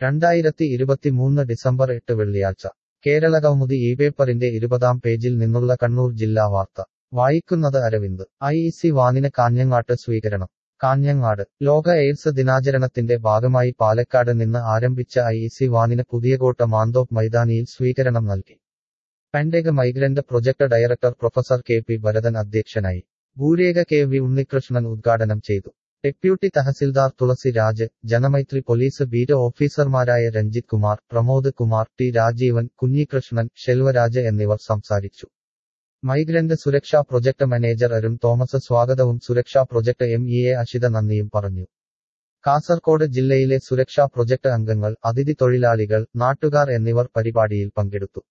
രണ്ടായിരത്തി ഇരുപത്തിമൂന്ന് ഡിസംബർ എട്ട് വെള്ളിയാഴ്ച കേരള കൗമുദി ഈ പേപ്പറിന്റെ ഇരുപതാം പേജിൽ നിന്നുള്ള കണ്ണൂർ ജില്ലാ വാർത്ത വായിക്കുന്നത് അരവിന്ദ് ഐ ഇ സി വാനിന് കാഞ്ഞങ്ങാട്ട് സ്വീകരണം കാഞ്ഞങ്ങാട് ലോക എയ്ഡ്സ് ദിനാചരണത്തിന്റെ ഭാഗമായി പാലക്കാട് നിന്ന് ആരംഭിച്ച ഐ ഇ സി വാനിന് പുതിയകോട്ട മാന്തോപ്പ് മൈതാനിയിൽ സ്വീകരണം നൽകി പെൻഡെഗ് migrant project director professor K P Bharathan അധ്യക്ഷനായി ഭൂരേഖ കെ വി ഉണ്ണികൃഷ്ണൻ ഉദ്ഘാടനം ചെയ്തു deputy tahsildar Thulasi Raj Janamaithri police beat ഓഫീസർമാരായ രഞ്ജിത് കുമാർ പ്രമോദ് കുമാർ ടി രാജീവൻ കുഞ്ഞികൃഷ്ണൻ ശെൽവരാജ് എന്നിവർ സംസാരിച്ചു മൈഗ്രന്റ് സുരക്ഷാ പ്രൊജക്ട് മാനേജർ അരുൺ തോമസ് സ്വാഗതവും Suraksha project M E A Ashitha നന്ദിയും പറഞ്ഞു കാസർകോട് ജില്ലയിലെ സുരക്ഷാ പ്രൊജക്ട് അംഗങ്ങൾ അതിഥി തൊഴിലാളികൾ നാട്ടുകാർ എന്നിവർ പരിപാടിയിൽ പങ്കെടുത്തു